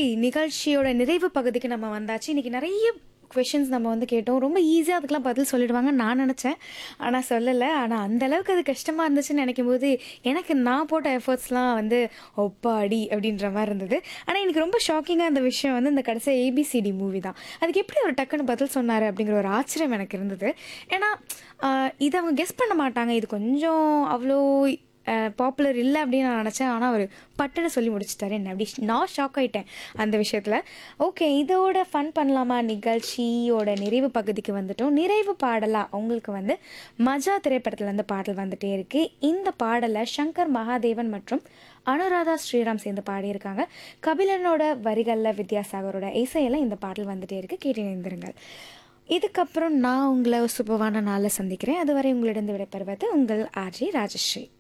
நிகழ்ச்சியோட நிறைவு பகுதிக்கு நம்ம வந்தாச்சு இன்னைக்கு நிறைய கொஷின்ஸ் நம்ம வந்து கேட்டோம் ரொம்ப ஈஸியாக அதுக்கெலாம் பதில் சொல்லிடுவாங்கன்னு நான் நினச்சேன் ஆனால் சொல்லலை ஆனால் அந்த அளவுக்கு அது கஷ்டமாக இருந்துச்சுன்னு நினைக்கும் போது எனக்கு நான் போட்ட எஃபர்ட்ஸ்லாம் வந்து ஒப்பாடி அப்படின்ற மாதிரி இருந்தது ஆனால் எனக்கு ரொம்ப ஷாக்கிங்காக இந்த விஷயம் வந்து இந்த கடைசி ஏபிசிடி மூவி தான் அதுக்கு எப்படி அவர் டக்குன்னு பதில் சொன்னார் அப்படிங்கிற ஒரு ஆச்சரியம் எனக்கு இருந்தது ஏன்னா ஆஹ், இதை அவங்க கெஸ் பண்ண மாட்டாங்க இது கொஞ்சம் அவ்வளோ பாப்புலர் இல்லை அப்படின்னு நான் நினச்சேன் ஆனால் அவர் பட்டுன்னு சொல்லி முடிச்சிட்டாரு என்ன அப்படி நான் ஷாக் ஆகிட்டேன் அந்த விஷயத்தில் ஓகே இதோட ஃபன் பண்ணலாமா நிகழ்ச்சியோட நிறைவு பகுதிக்கு வந்துட்டோம் நிறைவு பாடலாக உங்களுக்கு வந்து மஜா திரைப்படத்துல இருந்து பாடல் வந்துட்டே இருக்கு இந்த பாடலை சங்கர் மகாதேவன் மற்றும் அனுராதா ஸ்ரீராம் சேர்ந்து பாடியிருக்காங்க கபிலனோட வரிகளில் வித்யாசாகரோட இசையில் இந்த பாடல் வந்துட்டே இருக்கு கேட்டு இணைந்திருங்கள் இதுக்கப்புறம் நான் உங்களை சூப்பரான நாளில் சந்திக்கிறேன் அதுவரை உங்களிடம் விடைபெறுவது உங்கள் ஆர்ஜி ராஜஸ்ரீ